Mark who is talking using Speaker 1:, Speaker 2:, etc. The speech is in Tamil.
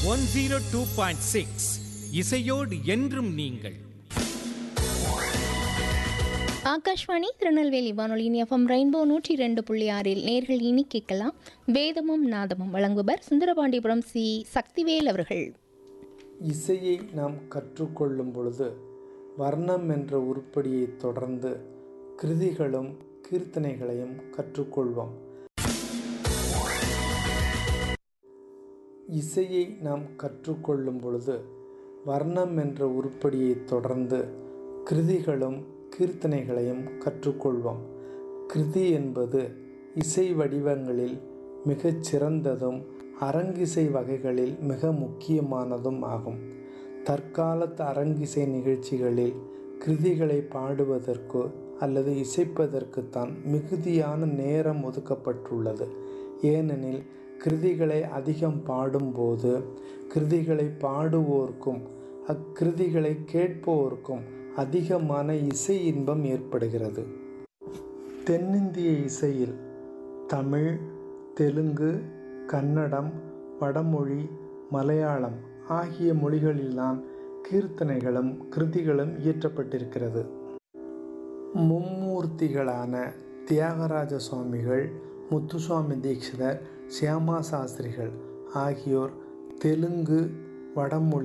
Speaker 1: one zero two point six இசையோடு என்றும் நீங்கள்
Speaker 2: ஆகாஷ்வாணி திருநெல்வேலி வானொலியின் எஃப்எம் ரெயின்போ நூற்றி ரெண்டு புள்ளி ஆறில் நேர்கள் இனி கேட்கலாம் வேதமும் நாதமும் வழங்குவர் சுந்தரபாண்டியபுரம் சி சக்திவேல் அவர்கள்
Speaker 3: இசையை நாம் கற்றுக்கொள்ளும் பொழுது வர்ணம் என்ற உருப்படியை தொடர்ந்து கிருதிகளும் கீர்த்தனைகளையும் கற்றுக்கொள்வோம் இசையை நாம் கற்றுக்கொள்ளும் பொழுது வர்ணம் என்ற உருப்படியை தொடர்ந்து கிருதிகளும் கீர்த்தனைகளையும் கற்றுக்கொள்வோம் கிருதி என்பது இசை வடிவங்களில் மிகச் சிறந்ததும் அரங்கிசை வகைகளில் மிக முக்கியமானதும் ஆகும் தற்காலத்து அரங்கிசை நிகழ்ச்சிகளில் கிருதிகளை பாடுவதற்கு அல்லது இசைப்பதற்குத்தான் மிகுதியான நேரம் ஒதுக்கப்பட்டுள்ளது ஏனெனில் கிருதிகளை அதிகம் பாடும்போது கிருதிகளை பாடுவோர்க்கும் அக்கிருதிகளை கேட்போருக்கும் அதிகமான இசை இன்பம் ஏற்படுகிறது தென்னிந்திய இசையில் தமிழ் தெலுங்கு கன்னடம் வடமொழி மலையாளம் ஆகிய மொழிகளில்தான் கீர்த்தனைகளும் கிருதிகளும் இயற்றப்பட்டிருக்கிறது மும்மூர்த்திகளான தியாகராஜ சுவாமிகள் முத்துசுவாமி தீட்சிதர் சியாமா சாஸ்திரிகள் ஆகியோர் தெலுங்கு வடமொழி